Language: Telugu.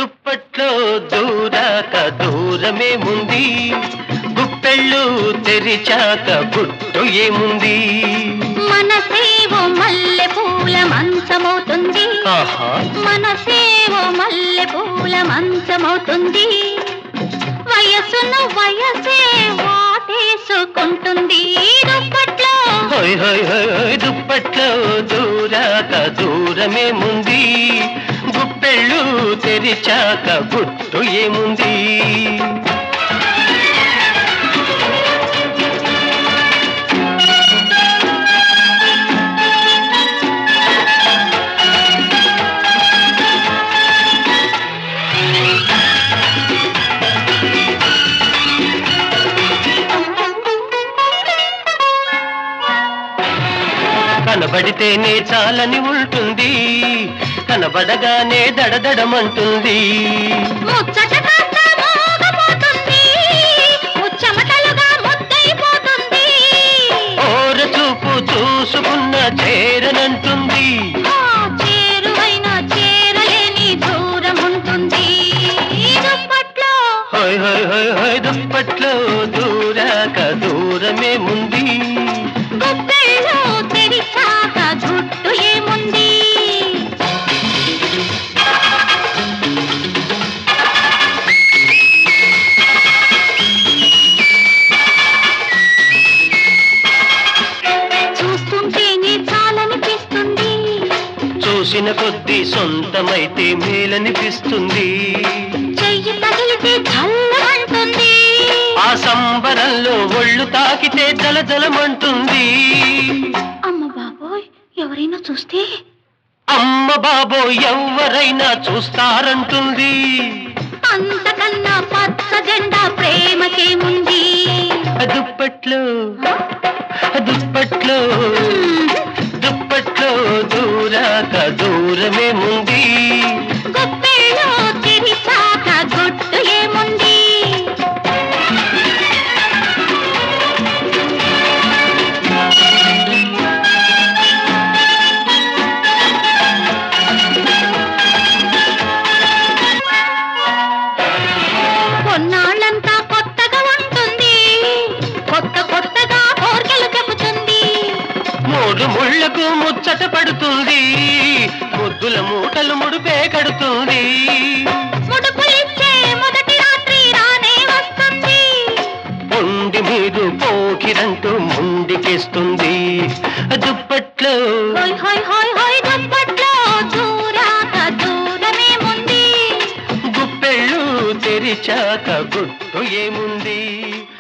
దుప్పట్లో దూరాక దూరమేముంది గుప్పెళ్ళు తెరిచాక గుట్టు ఏముంది మనసేవో మల్లె పూల మంచమవుతుంది ఆహా మనసేవో మల్లె పూల మంచమవుతుంది వయసును వయసే వాటేసుకుంటుంది దుప్పట్లో హోయ్ హోయ్ హోయ్ హోయ్ దుప్పట్లో దూరాక దూరమేముంది గుప్పెళ్ళు తెరిచాక గుట్టు ఏముంది కనబడితేనే చాలని ఉంటుంది కనబడగానే దడదడమంటుంది ముచ్చట కాస్త మోగపోతుంది ముచ్చమటలుగా ముద్దైపోతుంది ఓర చూపు చూసుకున్న చేరనంటుంది ఆ చేరువైన చేరలేని దూరం ఉంటుంది దుప్పట్లో హోయ్ హోయ్ హోయ్ హోయ్ దుప్పట్లో దూరాక దూరమేముంది గుప్పెళ్ళు తెరిచాక జుట్టు ఏముంది చూస్తుంటేనే చాలనిపిస్తుంది చూసిన కొద్దీ సొంతమైతే మేలనిపిస్తుంది చెయ్యి తగిలితే చల్లమంటుంది ఆ సంబరంలో ఒళ్ళు తాకితే జలజలమంటుంది అమ్మ బాబోయ్ ఎవరైనా చూస్తే అమ్మ బాబో ఎవరైనా చూస్తారంటుంది అంతకన్నా పచ్చ జెండా ప్రేమకేముంది దుప్పట్లో దుప్పట్లో దుప్పట్లో దూరాక దూరమేముంది గుప్పెళ్ళు తెరిచాక గుట్టు ఏముంది కొన్నాళ్ళంతా కొత్తగా ఉంటుంది కొత్త కొత్తగా కోరికలు చెబుతుంది మూడు ముళ్లకు ముచ్చట పడుతుంది ముద్దుల మూటలు ముడిపే కడుతుంది ముడుపులిచ్చే మొదటి రాత్రి రానే వస్తుంది పొండి మీరు పోకిరంటూ ముండికేస్తుంది దుప్పట్లో హోయ్ హోయ్ హోయ్ హోయ్ దుప్పట్లో దూరాక దూరమేముంది గుప్పెళ్ళు తెరిచాక గుట్టు ఏముంది